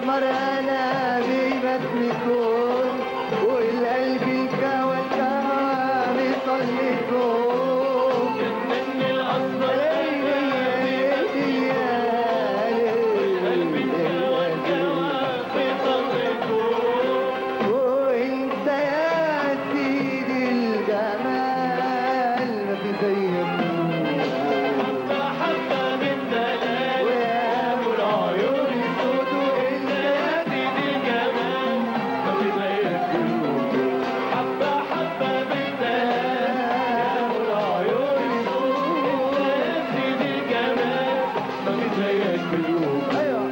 اسمر انا ببسم كون والقلب الكوى الكوى بيصلي كون مني الأصل وانت يا سيدي الجمال ما في زيك حبة من دلال ويا ابو العيون السود وانت يا سيدي الجمال ما في زيك حبة حبة من دلال ابو العيون السود يا سيدي الجمال ما في زيك في اليوم ايوه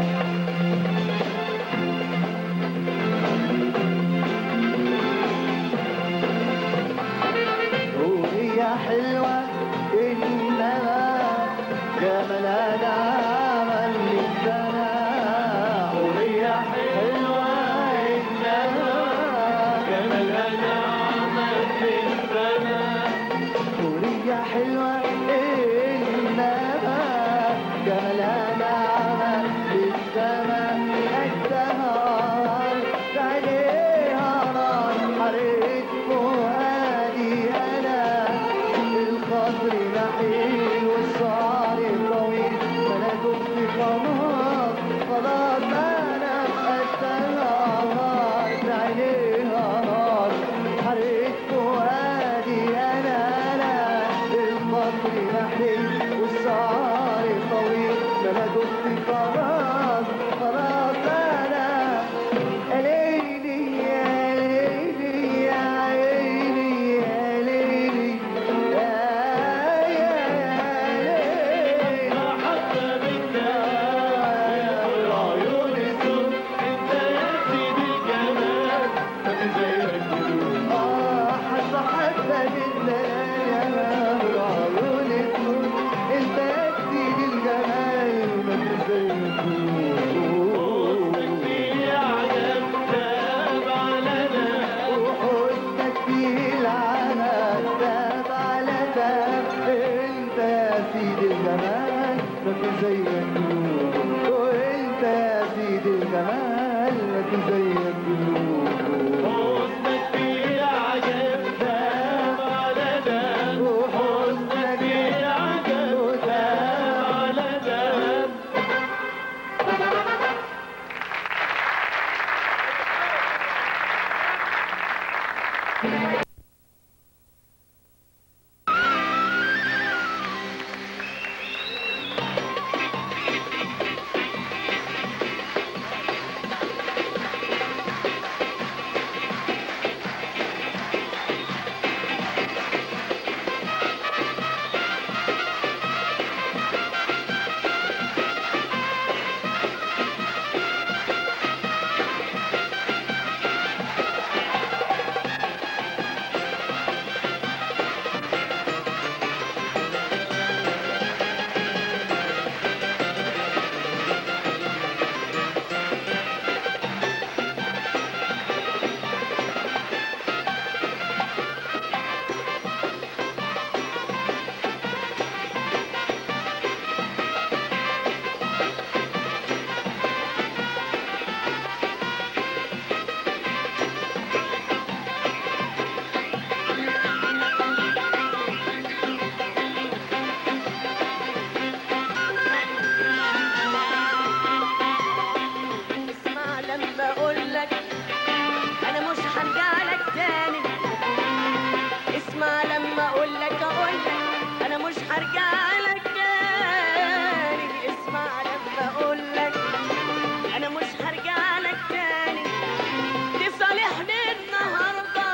وهي حلوة إنما جمالها عمل للسنة وهي حلوة إنما جمالها نعمة في السماء وهي حلوة إنما جمالها عمل للسماء السماء عليها نار حريق فؤادي أنا الخضر نحيل والشعر طويل أنا كنت خلاص خلاص أنا السماء عليها نار حريق فؤادي أنا أنا الخضر نحيل والشعر طويل أنا كنت خلاص خلاص أنا ليلي يا ليلي يا عيني يا ليلي يا يا ليلي حبة من دلال والعيون السود انت يا سيدي الجمال ما في زيك في اليوم آه حتى حتى بالليل يا العيون السود انت يا سيدي الجمال ما تزيد في عجب تاب علنا وحسنك فيه العنى تاب على تاب انت يا سيدي الجمال ما في زيك وانت يا سيدي الجمال ما في زيك حسنك في عجب تاب علنا حسنك في عجب تاب علنا اسمع لما اقول لك انا مش هرجع لك تاني اسمع لما اقول لك اقول لك انا مش هرجع لك تاني اسمع لما اقول لك انا مش هرجع لك تاني تصالحني النهارده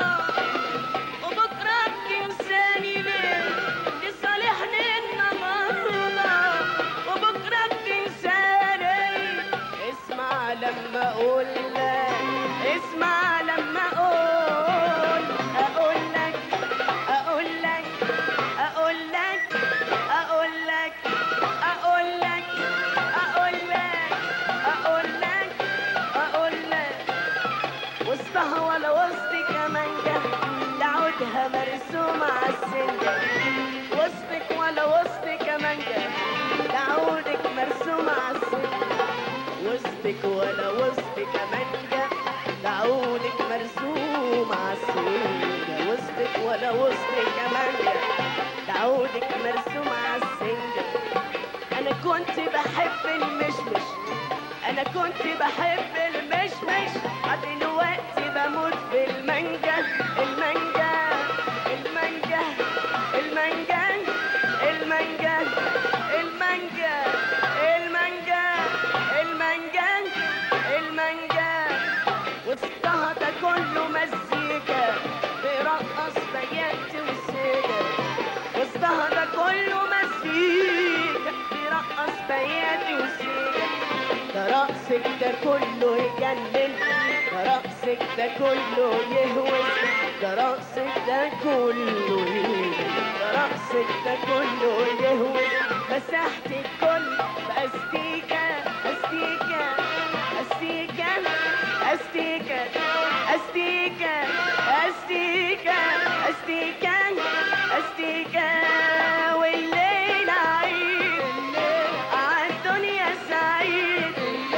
وبكره تنساني ليه تصالحني النهارده وبكره تنساني اسمع لما اقول لك اسمع لما اقول اقول لك اقول لك اقول لك اقول لك اقول لك اقول لك اقول لك اقول لك وسطها ولا وسط كمانجة دعوتها مرسومة عالسنجة وسطك ولا وسط كمانجة دعوتك مرسومة عالسنجة وسطك ولا ولا وسط كمانجة تعودك مرسوم عالسنجة وسطك ولا وسط كمانجة تعودك مرسوم عالسنجة انا كنت بحب المشمش انا كنت بحب المشمش دلوقتي بموت في المانجا المانجا المانجا المانجا المانجا المانجا المانجا المانجا المانجا وسطها ده كله مزيكا بيرقص بيات وسيجا وسطها ده كله مزيكا بيرقص بيات وسيجا ده رقصك ده كله يجنن ده رقصك ده كله يهوس ده رقصك ده كله يهوس ده رقصك ده كله يهوس مسحت الكل بأستيكة أستيكة أستيكة أستيكة أستيكة أستيكة أستيكة أستيكة والليل عيد عالدنيا سعيد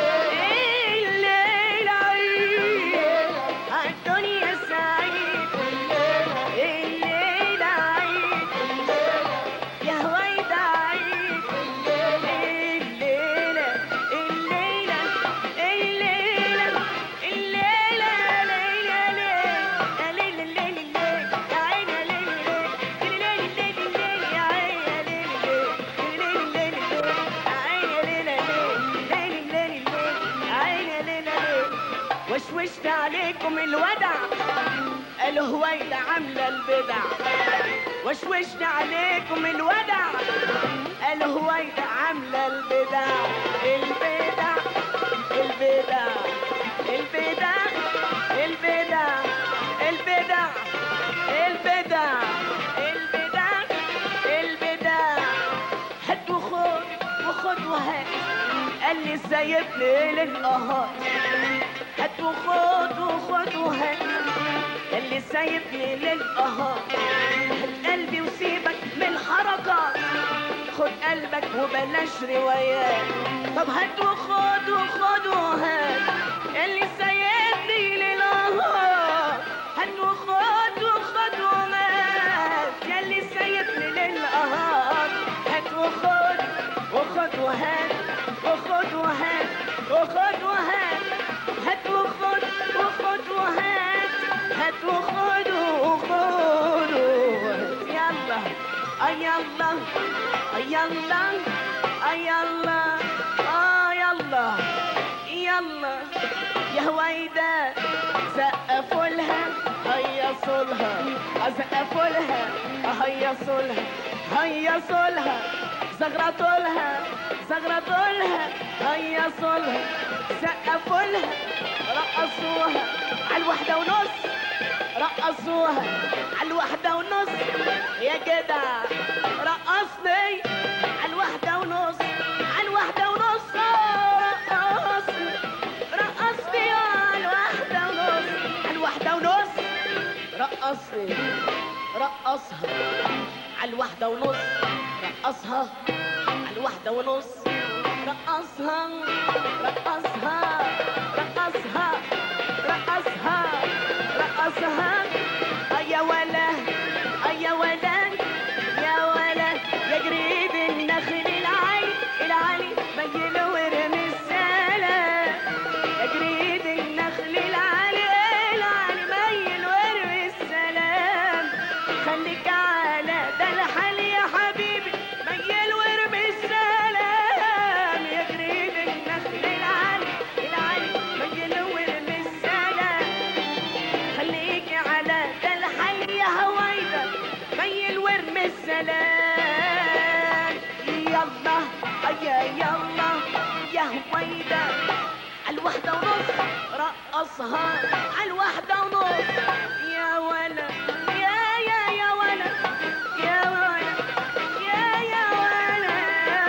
الليل عيد عالدنيا سعيد الليل عيد يا هويدا عيد الليلة الليلة الليلة الليلة ليلة ليلة ليلة ليلة يا عيني يا ليلة ليلة ليلة ليلة يا عيني يا ليلة ليلة ليلة ليلة يا عيني يا ليلة ليلة يا عيني يا ليلة ليلة وشوشت عليكم الودع قالوا هويدا عاملة البدع وشوشت عليكم الودع قالوا هويدا عاملة البدع البدع البدع البدع البدع البدع البدع البدع البدع هات وخد وخد وهات قال لي سايبني للقهار هات وخد وخد وهات قال لي سايبني للقهار هات قلبي وسيبك من الحركات خد قلبك وبلاش روايات طب هات وخد وخد وهات اللي سايبني للقهار هات وخد وخد وهات ياللي سايبني للقهار هات وخد وخد وهات وخد وهات وخد وهات هات وخد وخد وهات هات وخد وخد وهات يلا آه يلا آه يلا آه يلا آه يلا يلا يا هويدا سقفوا لها هيصوا لها سقفوا لها هيصوا لها هيصوا لها زغرطوا لها زغرطوا لها هيصوا لها سقفوا لها رقصوها على الواحدة ونص رقصوها على الواحدة ونص يا جدع رقصني على الواحدة ونص على الواحدة ونص رقصني رقصني على الواحدة ونص على الواحدة ونص رقصني رقصها على الواحدة ونص رقصها على الواحدة ونص رقصها رقصها رقصها رقصها رقصها يا ولا يا ولا يا ولا يا قريب النخل العالي العالي ميل ورمي السلام يا قريب النخل العالي العالي ميل ورمي السلام خليك على ده الحال يا حبيبي ميل ورمي السلام يا قريب النخل العالي العالي ميل ورمي السلام خليك على ده الحال يا هويدا ميل ورمي السلام يلا يا يلا يا هويدا الواحدة ونص رقصها الواحدة ونص يا ولا يا يا يا ولا يا ولا يا يا ولا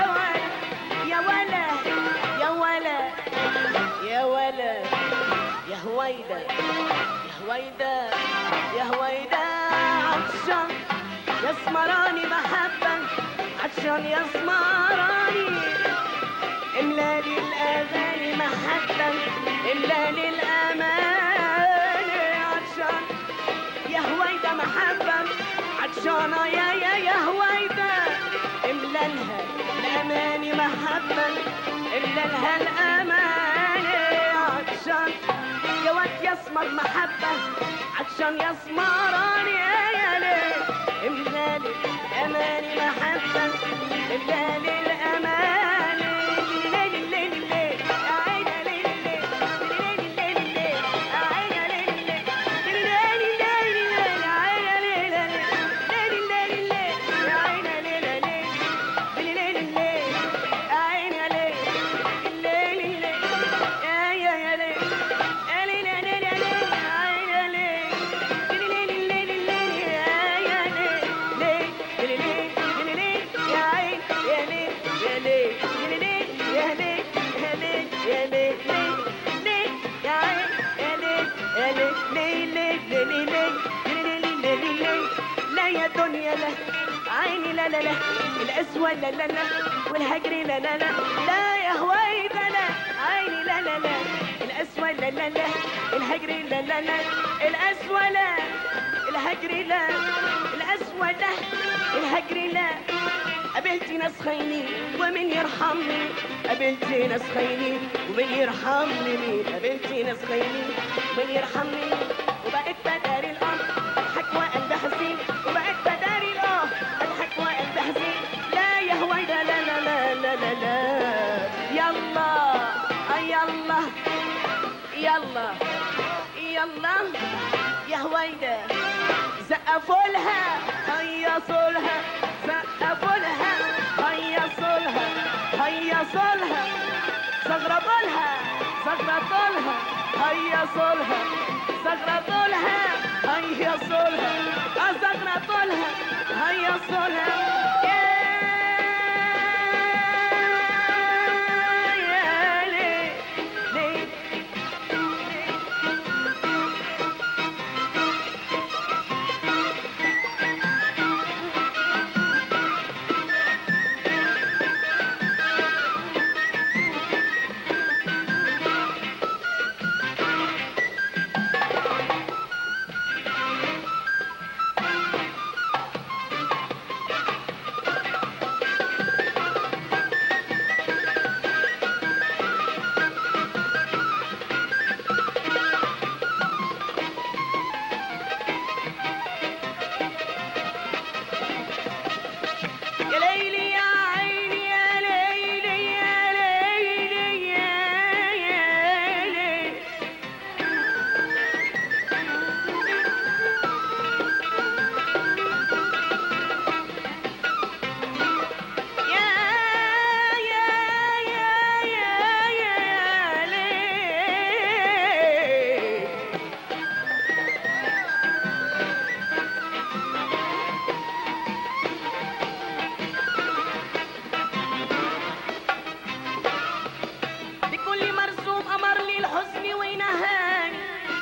يا ولا يا ولا يا ولا يا ولا يا هويدا يا هويدا يا هويدا عطشان يا سمراني محبة عطشان يا سمراني املالي الاغاني محبه املالي الاماني عطشان يا هويدا محبه عطشانه يا يا يا هويدا املالها الاماني محبه املالها الاماني عطشان يا واد يسمر محبه عطشان يسمراني يا يا ليه املالي الاماني محبه املالي الاماني ليل الليل الليل عين ليل الليل ليل الليل الليل عين ليل الليل ليل الليل الليل عين ليل الليل ليل الليل الليل عين ليل الليل ليل الليل عين ليل الليل الليل يا يا يا ليل يا ليل يا ليل يا ليل عين ليل ليل الليل الليل يا يا ليل ليل ليل ليل يا عين يا ليل يا ليل ليل يا ليل يا ليل يا ليل ليل يا عين يا ليل يا ليل ليل ليل ليل ليل ليل ليل لا يا دنيا لا عيني لا لا لا الأسوأ لا لا لا والهجر لا لا لا لا يا هويدا لا عيني لا لا لا الأسوأ لا لا لا الهجر لا لا لا الأسوأ لا الهجر لا الأسوأ لا الهجر لا قابلت ناس خاينين ومن يرحمني قابلت ناس خاينين ومن يرحمني مين قابلت ناس خاينين ومن يرحمني وبقيت بداري الأمر أضحك وقلبي حزين وبقيت بداري الأمر أضحك وقلبي حزين لا يا هويدا لا لا لا لا لا لا يلا آه يلا يلا يلا يا هويدا زقفوا لها هيصوا لها زقفوا لها هيصوا لها هيصوا لها زغربوا لها زغربوا لها هيصوا لها زغربوا لها هيصوا لها آه زغربوا لها هيصوا لها يا يا ليه ليه ليه يا ليلي يا عيني يا ليلي يا ليلي يا يا ليلي يا يا يا يا يا ليلي بكل مرسوم أمر لي الحزن ونهاني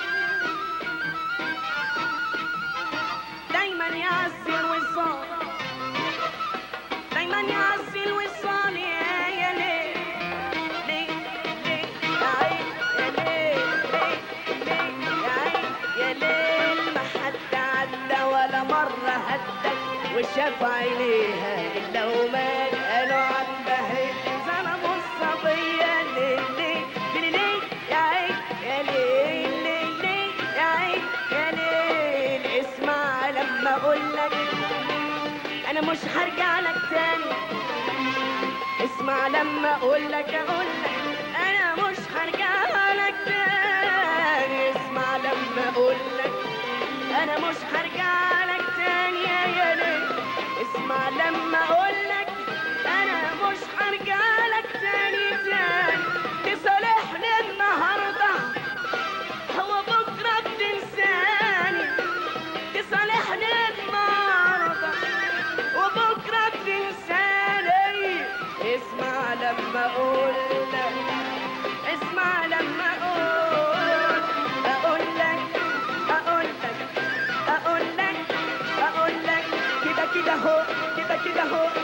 دايما يعزي الوصال دايما يعزي الوصال يا يا ليل ليه ليه يا عين يا ليل ليه ليه يا عين يا ليل ما حد عدى ولا مرة هدك وشاف عينيها إلا ومات قالوا عنها ظلموا الصبية ليه ليه ليه ليه يا عين يا ليل ليه ليه يا عين يا ليل اسمع لما أقول لك أنا مش هرجع لك تاني اسمع لما أقول لك أقول لك أنا مش هرجع لك تاني اسمع لما أقول لك أنا مش هرجع لك تاني يا يا ليل اسمع لما أقول لك أنا مش هرجع لك تاني تاني تصالحني النهارده هو بكرة بتنساني تصالحني النهارده وبكرة تنساني اسمع لما اقول لك اسمع لما اقول اقول لك اقول لك اقول لك اقول لك كده كده هو كده كده هو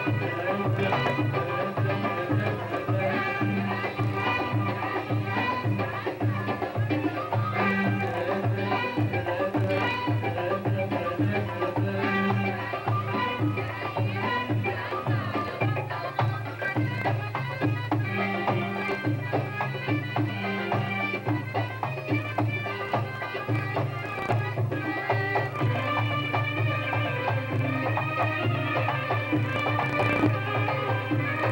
يا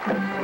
يا